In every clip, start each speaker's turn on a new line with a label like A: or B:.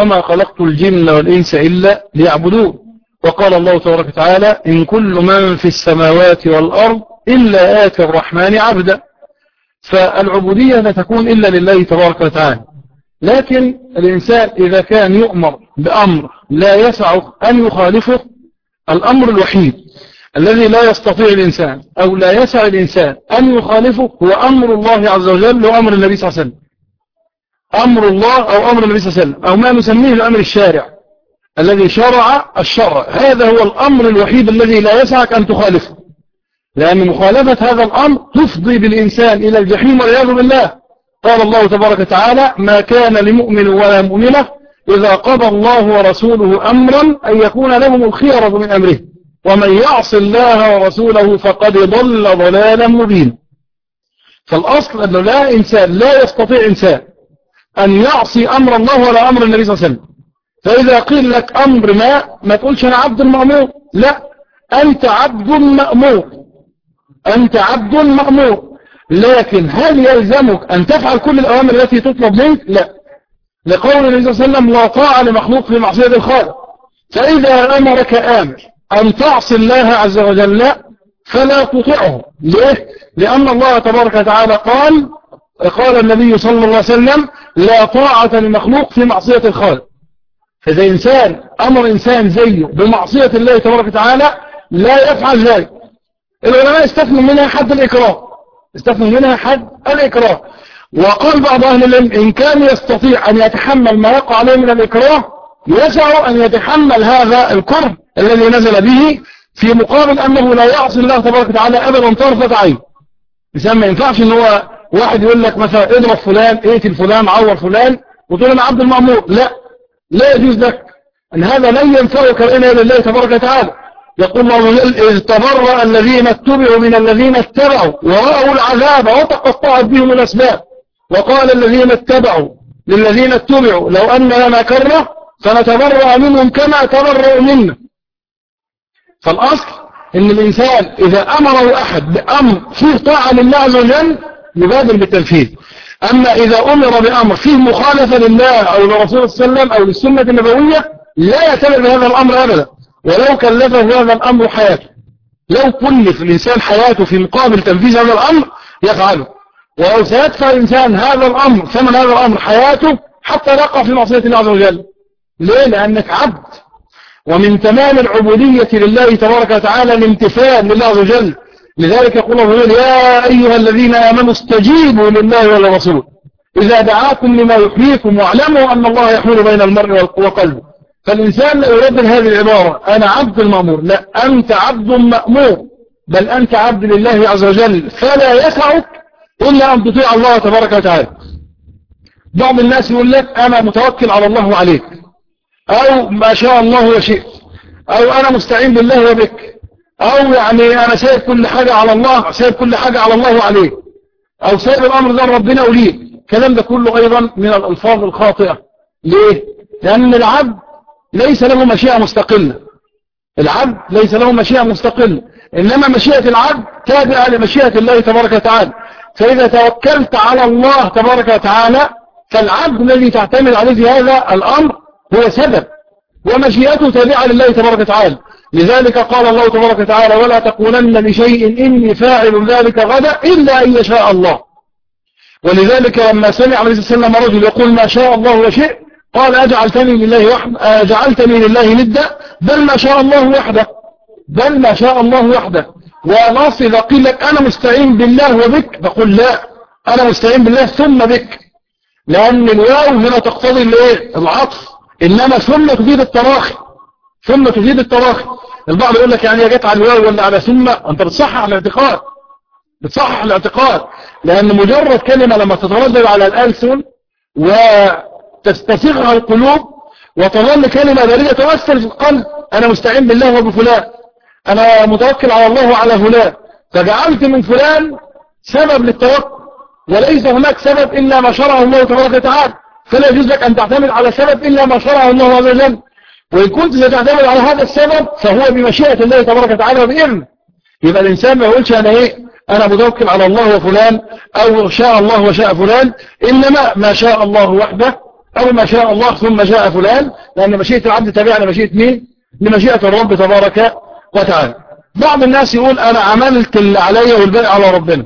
A: وما خلقت الجن والإنس إلا ليعبدون وقال الله تبارك وتعالى إن كل من في السماوات والأرض إلا آتي الرحمن عبدا فالعبودية لا تكون إلا لله تبارك وتعالى لكن الإنسان إذا كان يؤمر بأمر لا يسع أن يخالفه الأمر الوحيد الذي لا يستطيع الإنسان أو لا يسع الإنسان أن يخالفه هو أمر الله عز وجل وأمر النبي صلى الله عليه وسلم أمر الله أو أمر النبي صلى الله عليه وسلم أو ما نسميه الأمر الشارع الذي شرع الشرع هذا هو الأمر الوحيد الذي لا يسعك أن تخالفه لأن مخالفة هذا الأمر تفضي بالإنسان إلى الجحيم والعياذ بالله قال الله تبارك وتعالى ما كان لمؤمن ولا مؤمنة إذا قضى الله ورسوله أمرا أن يكون لهم الخيرة من أمره ومن يعص الله ورسوله فقد ضل ضلالا مبينا فالأصل أنه لا إنسان لا يستطيع إنسان أن يعصي أمر الله ولا أمر النبي صلى الله عليه وسلم فإذا قيل لك أمر ما ما تقولش أنا عبد مأمور لا أنت عبد مأمور أنت عبد مأمور لكن هل يلزمك أن تفعل كل الأوامر التي تطلب منك لا لقول النبي صلى الله عليه وسلم لا طاعة لمخلوق في معصية الخالق فإذا أمرك آمر أن تعصي الله عز وجل فلا تطعه ليه؟ لأن الله تبارك وتعالى قال قال النبي صلى الله عليه وسلم لا طاعة لمخلوق في معصية الخالق فإذا إنسان أمر إنسان زيه بمعصية الله تبارك وتعالى لا يفعل ذلك العلماء استثنوا منها حد الإكراه استثنوا منها حد الإكراه وقال بعض أهل العلم إن كان يستطيع أن يتحمل ما يقع عليه من الإكراه يسع أن يتحمل هذا الكرب الذي نزل به في مقابل أنه لا يعصي الله تبارك وتعالى أبدا طرفة عين مثلا ما ينفعش ان هو واحد يقول لك مثلا اضرب فلان اقتل فلان عور فلان وتقول انا عبد المأمور لا لا يجوز لك ان هذا لن ينفعك الا لله تبارك وتعالى يقول الله عز وجل إذ تبرأ الذين اتبعوا من الذين اتبعوا ورأوا العذاب وتقطعت بهم الأسباب وقال الذين اتبعوا للذين اتبعوا لو أن لنا كرة فنتبرأ منهم كما تبرأوا منا فالأصل ان الإنسان إذا أمره أحد بأمر فيه طاعة لله عز وجل يبادر بالتنفيذ أما إذا أمر بأمر فيه مخالفة لله أو لرسول صلى الله عليه وسلم أو للسنة النبوية لا يعتبر بهذا الأمر أبدا ولو كلفه هذا الأمر حياته لو كلف الإنسان حياته في مقابل تنفيذ هذا الأمر يفعله ولو سيدفع الإنسان هذا الأمر ثمن هذا الأمر حياته حتى يقع في معصية الله عز وجل ليه؟ لأنك عبد ومن تمام العبودية لله تبارك وتعالى الامتثال لله عز وجل لذلك يقول الله عز وجل يا أيها الذين آمنوا استجيبوا لله ولرسوله إذا دعاكم لما يحييكم واعلموا أن الله يحول بين المرء وقلبه فالإنسان لا يردد هذه العبارة أنا عبد المأمور لا أنت عبد مأمور بل أنت عبد لله عز وجل فلا يسعك إلا أن تطيع الله تبارك وتعالى بعض الناس يقول لك أنا متوكل على الله وعليك أو ما شاء الله وشئت أو أنا مستعين بالله وبك أو يعني أنا سايب كل حاجة على الله سايب كل حاجة على الله وعليه أو سايب الأمر ده ربنا وليه الكلام ده كله أيضا من الألفاظ الخاطئة ليه؟ لأن العبد ليس له مشيئة مستقلة العبد ليس له مشيئة مستقلة إنما مشيئة العبد تابعة لمشيئة الله تبارك وتعالى فإذا توكلت على الله تبارك وتعالى فالعبد الذي تعتمد عليه في هذا الأمر هو سبب ومشيئته تابعة لله تبارك وتعالى لذلك قال الله تبارك وتعالى ولا تقولن لشيء إني فاعل ذلك غدا إلا أن يشاء الله ولذلك لما سمع عليه الصلاة والسلام رجل يقول ما شاء الله وشئ قال أجعلتني لله وحده أجعلتني لله ندا بل ما شاء الله وحده بل ما شاء الله وحده ونص إذا قيل لك أنا مستعين بالله وبك بقول لا أنا مستعين بالله ثم بك لأن الواو هنا تقتضي الايه العطف إنما ثم تفيد التراخي ثم تفيد التراخي البعض يقول لك يعني جت على الواو ولا على ثم أنت بتصحح الاعتقاد بتصحح الاعتقاد لأن مجرد كلمة لما تتردد على الألسن وتستسيغها القلوب وتظل كلمة باردة تؤثر في القلب أنا مستعين بالله وبفلان أنا متوكل على الله وعلى فلان فجعلت من فلان سبب للتوكل وليس هناك سبب إلا ما شرعه الله تبارك وتعالى فلا يجوز لك أن تعتمد على سبب إلا ما شرعه الله عز وجل وإن كنت ستعتمد على هذا السبب فهو بمشيئة الله تبارك وتعالى وبإذنه يبقى الإنسان ما يقولش أنا إيه أنا متوكل على الله وفلان أو شاء الله وشاء فلان إنما ما شاء الله وحده أو ما شاء الله ثم جاء فلان لأن مشيئة العبد تابعة لمشيئة مين لمشيئة الرب تبارك وتعالى بعض الناس يقول أنا عملت اللي عليا والباقي على ربنا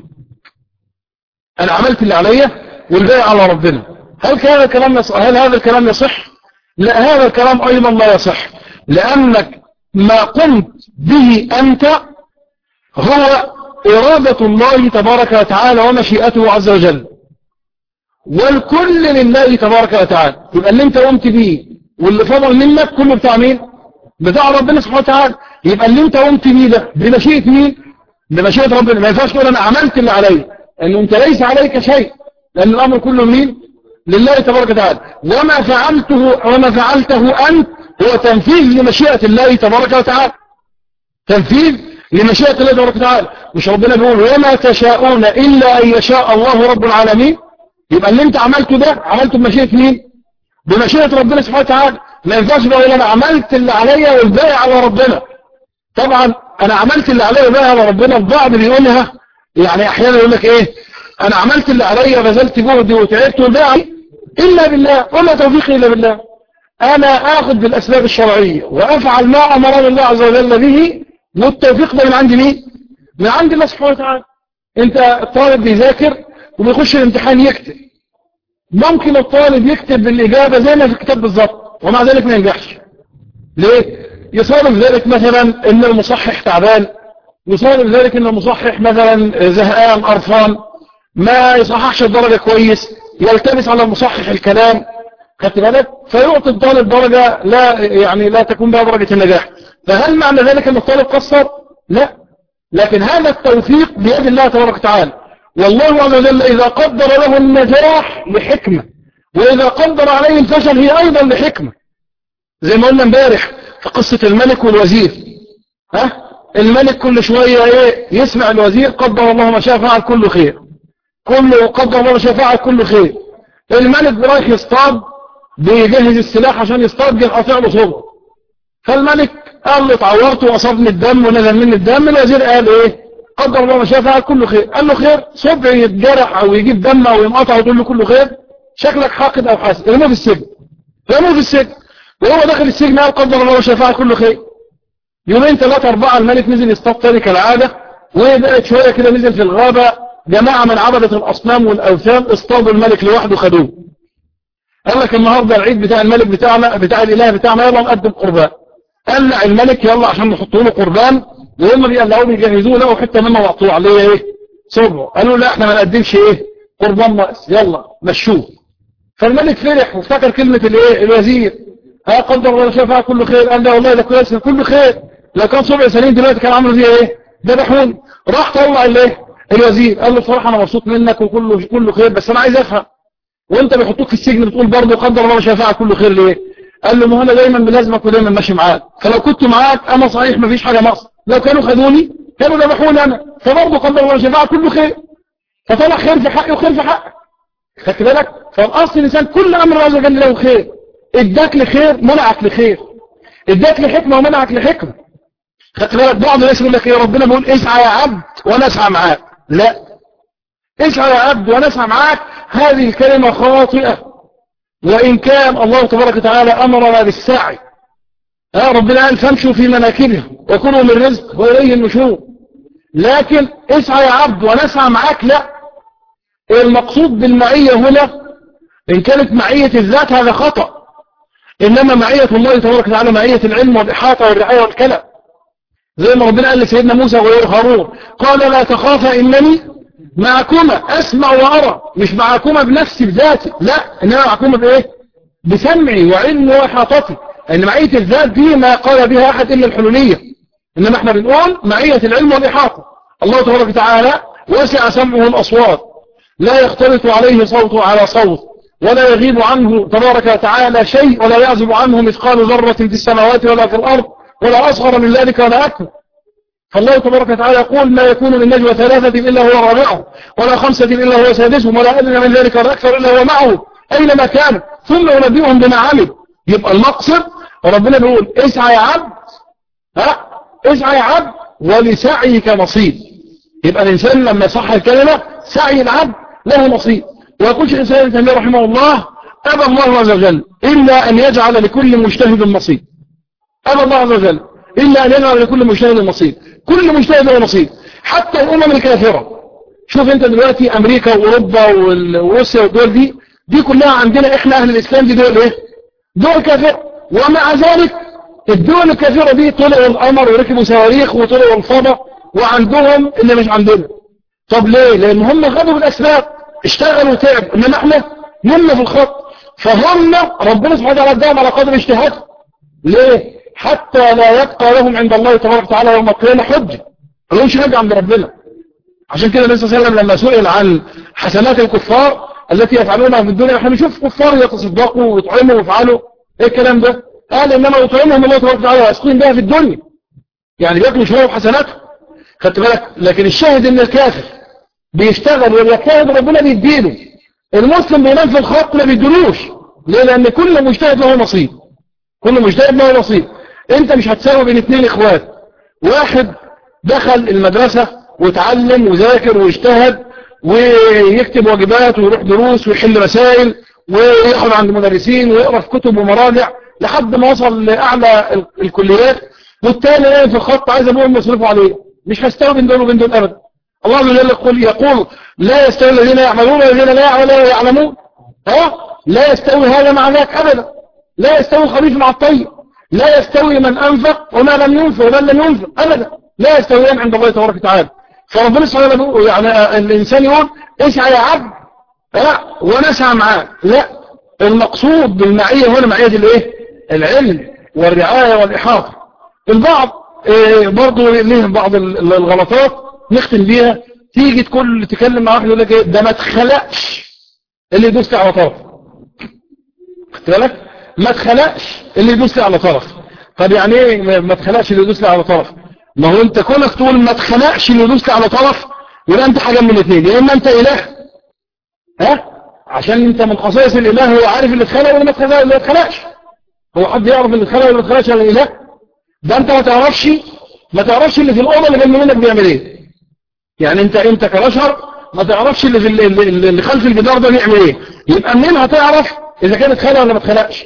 A: أنا عملت اللي عليا والباقي على ربنا هل هذا الكلام يصح هل هذا الكلام يصح لا هذا الكلام أيضا لا يصح لأنك ما قمت به أنت هو إرادة الله تبارك وتعالى ومشيئته عز وجل والكل لله تبارك وتعالى يبقى اللي انت قمت بيه واللي فضل منك كله بتاع مين بتاع ربنا سبحانه وتعالى يبقى اللي انت قمت بيه ده بمشيئة مين بمشيئة ربنا ما ينفعش تقول انا عملت اللي علي انه انت ليس عليك شيء لان الامر كله مين لله تبارك وتعالى وما فعلته وما فعلته انت هو تنفيذ لمشيئة الله تبارك وتعالى تنفيذ لمشيئة الله تبارك وتعالى مش ربنا بيقول وما تشاءون إلا أن يشاء الله رب العالمين يبقى اللي انت عملته ده عملته بمشيئة مين بمشيئة ربنا سبحانه وتعالى ما ينفعش بقول انا عملت اللي عليا والباقي على ربنا طبعا انا عملت اللي عليا والباقي على ربنا البعض بيقولها يعني احيانا يقول لك ايه انا عملت اللي عليا بذلت جهدي وتعبت والباقي الا بالله ولا توفيقي الا بالله انا اخذ بالاسباب الشرعية وافعل ما امرني الله عز وجل به والتوفيق ده من عند مين من عند الله سبحانه وتعالى انت الطالب بيذاكر وبيخش الامتحان يكتب ممكن الطالب يكتب بالإجابة زي ما في الكتاب بالظبط ومع ذلك ما ينجحش ليه يصادف ذلك مثلا ان المصحح تعبان يصادف ذلك ان المصحح مثلا زهقان قرفان ما يصححش الدرجة كويس يلتبس على المصحح الكلام خدت بالك فيعطي الطالب درجة لا يعني لا تكون بها درجة النجاح فهل معنى ذلك ان الطالب قصر لا لكن هذا التوفيق بيد الله تبارك وتعالى والله عز وجل إذا قدر له النجاح لحكمة وإذا قدر عليه الفشل هي أيضا لحكمة زي ما قلنا امبارح في قصة الملك والوزير ها الملك كل شوية ايه يسمع الوزير قدر الله ما شاء فعل كله خير كله قدر الله ما شاء فعل كله خير الملك رايح يصطاد بيجهز السلاح عشان يصطاد جه قاطع له صبر فالملك قال له اتعورت واصابني الدم ونزل مني الدم الوزير قال ايه قدر الله ما شاء فعل كله خير قال له خير صبع يتجرح او يجيب دم او ينقطع وتقول له كله خير شكلك حاقد او حاسد رموه في السجن رموه في السجن وهو داخل السجن قال قدر الله ما شاء فعل كله خير يومين ثلاثة أربعة الملك نزل يصطاد تاني كالعادة وبقت شوية كده نزل في الغابة جماعة من عبدة الأصنام والأوثان اصطادوا الملك لوحده خدوه قال لك النهاردة العيد بتاع الملك بتاعنا بتاع الإله بتاعنا يلا نقدم قربان قلع الملك يلا عشان نحطوا له قربان وهم بيقلعوه بيجهزوه لقوا حته منه مقطوع اللي هي ايه صبعه قالوا لا احنا ما نقدمش ايه قربان ناقص يلا مشوه فالملك فرح وافتكر كلمه الايه الوزير ها قدر الله شافها كله خير قال لا والله ده كويس كله خير لو كان صبع سليم دلوقتي كان عملوا فيها ايه ذبحوني راح طلع الايه الوزير قال له بصراحه انا مبسوط منك وكله كله خير بس انا عايز افهم وانت بيحطوك في السجن بتقول برضه قدر الله شافها كله خير ليه قال له ما انا دايما ملازمك ودايما ماشي معاك فلو كنت معاك انا صحيح ما فيش حاجه ناقصه لو كانوا خدوني كانوا ذبحوني انا فبرضه قدر الله شفاعة كله خير فطلع خير في حقي وخير في حقك خدت بالك فالاصل الانسان كل امر عز وجل له خير اداك لخير منعك لخير اداك لحكمه ومنعك لحكمه خدت بالك بعض الناس يقول لك يا ربنا بيقول اسعى يا عبد وانا اسعى معاك لا اسعى يا عبد وانا اسعى معاك هذه الكلمه خاطئه وان كان الله تبارك وتعالى امرنا بالسعي ها ربنا قال فامشوا في مناكبها وكلوا من رزق وإليه النشور لكن اسعى يا عبد ونسعى معاك لا المقصود بالمعية هنا إن كانت معية الذات هذا خطأ إنما معية الله تبارك وتعالى معية العلم والإحاطة والرعاية والكلام زي ما ربنا قال لسيدنا موسى وغير هارون قال لا تخافا إنني معكما أسمع وأرى مش معكما بنفسي بذاتي لا إنما معكما بإيه بسمعي وعلمي وإحاطتي ان معية الذات دي ما قال بها احد الا الحلولية انما احنا بنقول معية العلم والاحاطة الله تبارك وتعالى وسع سمعه الاصوات لا يختلط عليه صوت على صوت ولا يغيب عنه تبارك وتعالى شيء ولا يعزب عنه مثقال ذرة في السماوات ولا في الارض ولا اصغر من ذلك ولا اكبر فالله تبارك وتعالى يقول ما يكون من نجوى ثلاثة إلا هو رابعهم ولا خمسة إلا هو سادسهم ولا أدنى من ذلك ولا أكثر إلا هو معه أينما كان ثم ينبئهم بما عمل يبقى المقصد ربنا بيقول اسعى يا عبد ها اسعى يا عبد ولسعيك نصيب يبقى الإنسان لما صح الكلمة سعي العبد له نصيب ويقول شيخ الإسلام تيمية رحمه الله أبى الله عز وجل إلا أن يجعل لكل مجتهد نصيب أبى الله عز وجل إلا أن يجعل لكل مجتهد نصيب كل مجتهد له نصيب حتى الأمم الكافرة شوف أنت دلوقتي أمريكا وأوروبا وروسيا والدول دي دي كلها عندنا إحنا أهل الإسلام دي دول إيه دول كافرة ومع ذلك الدول الكافرة دي طلعوا القمر وركبوا صواريخ وطلعوا الفضاء وعندهم اللي مش عندنا طب ليه لأن هم خدوا بالأسباب اشتغلوا وتعبوا إنما إحنا نمنا في الخط فهم ربنا سبحانه وتعالى اداهم على قدر اجتهادهم ليه حتى لا يبقى لهم عند الله تبارك وتعالى يوم القيامة حجة ما لهمش حجة عند ربنا عشان كده النبي صلى الله عليه وسلم لما سئل عن حسنات الكفار التي يفعلونها في الدنيا احنا بنشوف كفار يتصدقوا ويطعموا ويفعلوا ايه الكلام ده قال انما يطعمهم الله تبارك وتعالى ويسقيهم بها في الدنيا يعني بياكلوا شويه بحسناتهم خدت بالك لكن الشاهد ان الكافر بيشتغل ويجتهد ربنا بيديله المسلم بينام في الخط ما بيدلوش ليه لان كل مجتهد له نصيب كل مجتهد له نصيب انت مش هتساوي بين اثنين اخوات واحد دخل المدرسة وتعلم وذاكر واجتهد ويكتب واجبات ويروح دروس ويحل مسائل وياخد عند مدرسين ويقرا في كتب ومراجع لحد ما وصل لاعلى الكليات والتاني نايم في الخط عايز ابوهم يصرفوا عليه مش هستوي بين دول وبين دول ابدا الله عز وجل يقول يقول لا يستوي الذين يعملون والذين لا يعلمون ها لا يستوي هذا مع ذاك ابدا لا يستوي الخبيث مع الطيب لا يستوي من انفق وما لم ينفق ومن لم ينفق ابدا لا يستويان عند الله تبارك وتعالى فربنا سبحانه وتعالى يعني الانسان يقول اسعى يا عبد لا ونسعى معاه لا المقصود بالمعيه هنا معيه الايه العلم والرعايه والاحاطه البعض إيه برضه ليه بعض الغلطات نختم بيها تيجي تكون تكلم مع واحد يقول لك ايه ده ما اتخلقش اللي يدوس على طرف خدت بالك ما اتخلقش اللي يدوس على طرف طب يعني ايه ما اتخلقش اللي يدوس على طرف ما هو انت كونك تقول ما اتخلقش اللي يدوس على طرف يبقى انت حاجه من الاثنين يا اما انت اله ها عشان انت من خصائص الاله هو عارف اللي اتخلق ولا ما اتخلقش هو حد يعرف اللي اتخلق ولا ما اتخلقش على الاله ده انت ما تعرفش ما تعرفش اللي في الاوضه اللي جنب منك بيعمل ايه يعني انت انت كبشر ما تعرفش اللي في اللي, اللي خلف الجدار ده بيعمل ايه يبقى منين هتعرف اذا كان اتخلق ولا ما اتخلقش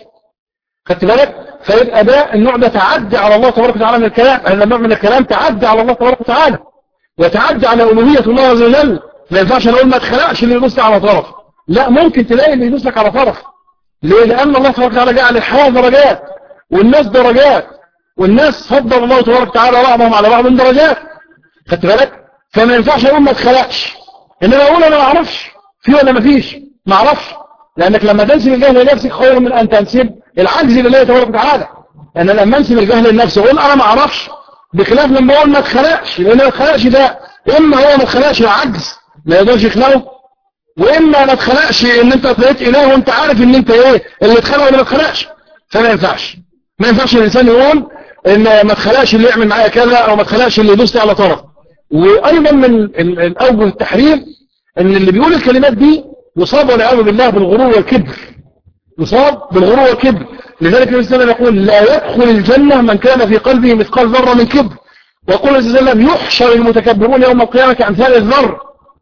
A: خدت بالك فيبقى ده النوع ده تعدي على الله تبارك وتعالى من الكلام هذا النوع من الكلام تعدي على الله تبارك وتعالى وتعدي على الوهيه الله عز وجل ما ينفعش نقول ما اتخلقش اللي يدوس على طرف لا ممكن تلاقي اللي يدوس لك على طرف ليه لان الله تبارك وتعالى جعل الحياه درجات والناس درجات والناس فضل الله تبارك وتعالى بعضهم على بعض درجات خدت بالك فما ينفعش اقول ما اتخلقش انما اقول انا ما اعرفش في ولا ما فيش ما اعرفش لانك لما تنسب الجهل لنفسك خير من ان تنسب العجز لله تبارك وتعالى لان لما انسب الجهل لنفسي اقول انا ما اعرفش بخلاف لما اقول ما اتخلقش لان ما اتخلقش ده اما هو ما اتخلقش عجز ما يقدرش يخلقه واما ما اتخلقش ان انت طلعت اله وانت عارف ان انت ايه اللي اتخلق ولا ما اتخلقش فما ينفعش ما ينفعش الانسان يقول ان ما اتخلقش اللي يعمل معايا كذا او ما اتخلقش اللي يدوس على طرف وايضا من الاوجه التحريم ان اللي بيقول الكلمات دي يصاب والعياذ بالله بالغرور والكبر يصاب بالغرور والكبر لذلك النبي صلى الله عليه وسلم يقول لا يدخل الجنة من كان في قلبه مثقال ذرة من كبر ويقول النبي صلى الله عليه وسلم يحشر المتكبرون يوم القيامة كأمثال الذر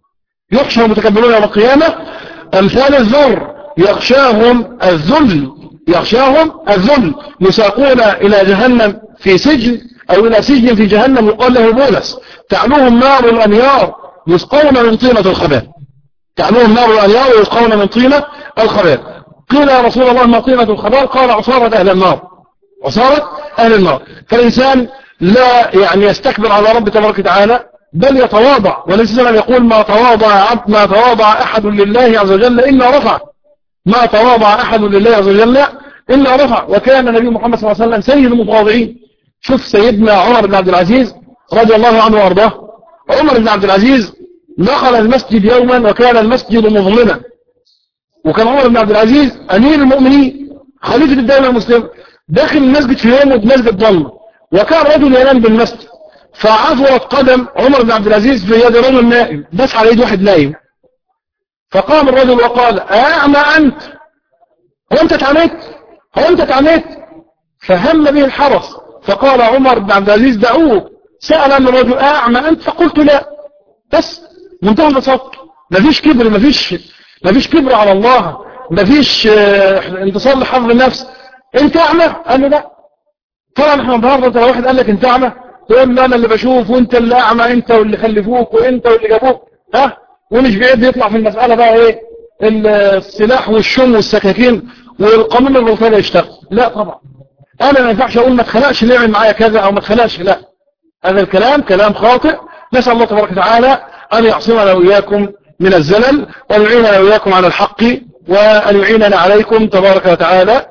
A: يحشر المتكبرون يوم القيامة أمثال الذر يغشاهم الذل يغشاهم الذل يساقون إلى جهنم في سجن أو إلى سجن في جهنم يقال له بولس تعلوهم نار الأنيار يسقون من طينة الخبال تعلوهم نار الأنيار ويسقون من طينة الخبال قيل يا رسول الله ما طينة الخبال قال عصارة أهل النار عصارة أهل النار فالإنسان لا يعني يستكبر على رب تبارك وتعالى بل يتواضع والنبي صلى الله عليه وسلم يقول ما تواضع عبد ما تواضع أحد لله عز وجل إلا رفع ما تواضع أحد لله عز وجل إلا رفع وكان النبي محمد صلى الله عليه وسلم سيد المتواضعين شوف سيدنا عمر بن عبد العزيز رضي الله عنه وارضاه عمر بن عبد العزيز دخل المسجد يوما وكان المسجد مظلما وكان عمر بن عبد العزيز أمير المؤمنين خليفة الدولة المسلمة داخل المسجد في يوم المسجد ضلمة وكان رجل ينام بالمسجد فعثرت قدم عمر بن عبد العزيز في يد رجل نائم داس على يد واحد نايم فقام الرجل وقال أعمى أنت هو أنت اتعميت هو أنت اتعميت فهم به الحرس فقال عمر بن عبد العزيز دعوه سأل أن الرجل أعمى أنت فقلت لا بس منتهى البساطة مفيش كبر مفيش مفيش كبر على الله مفيش اه انتصار لحظ النفس انت اعمى قال له لا طبعا احنا النهارده لو واحد قال لك انت اعمى تقول له انا اللي بشوف وانت اللي اعمى انت واللي خلفوك وانت واللي جابوك ها ومش بعيد يطلع في المسألة بقى ايه السلاح والشم والسكاكين والقانون الرفاهي يشتغل لا طبعا انا ما ينفعش اقول ما تخلقش اللي يعمل معايا كذا او ما تخلقش لا هذا الكلام كلام خاطئ نسأل الله تبارك وتعالى ان يعصمنا واياكم من الزلل وان يعيننا واياكم على الحق وان يعيننا عليكم تبارك وتعالى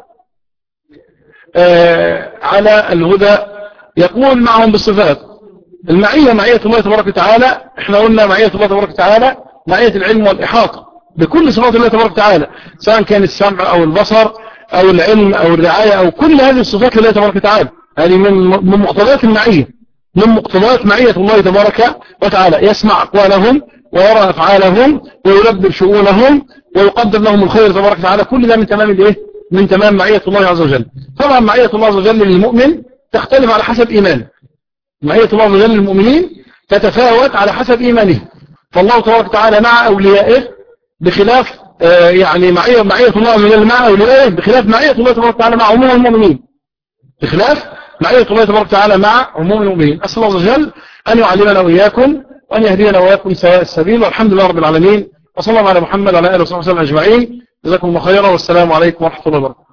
A: آه على الهدى يقول معهم بالصفات المعية معية الله تبارك وتعالى احنا قلنا معية الله تبارك وتعالى معية العلم والإحاطة بكل صفات الله تبارك وتعالى سواء كان السمع أو البصر أو العلم أو الرعاية أو كل هذه الصفات لله تبارك وتعالى هذه من من مقتضيات المعية من مقتضيات معية الله تبارك وتعالى يسمع أقوالهم ويرى أفعالهم ويدبر شؤونهم ويقدر لهم الخير تبارك وتعالى كل ده من تمام الايه من تمام معية الله عز وجل طبعا معية الله عز وجل للمؤمن تختلف على حسب إيمانه معية الله عز وجل للمؤمنين تتفاوت على حسب إيمانه فالله تبارك وتعالى مع أوليائه بخلاف آه يعني معية, معية الله عز وجل مع أوليائه بخلاف معية الله تبارك وتعالى مع عموم المؤمنين بخلاف معية الله تبارك وتعالى مع عموم المؤمنين أسأل الله عز وجل أن يعلمنا وإياكم وأن يهدينا وإياكم سواء السبيل والحمد لله رب العالمين وصلى الله على محمد وعلى آله وصحبه وسلم أجمعين جزاكم الله خيرا والسلام عليكم ورحمة الله وبركاته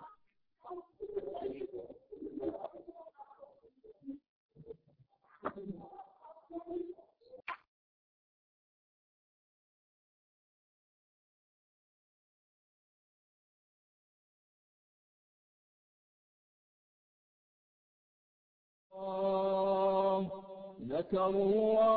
B: ذكروا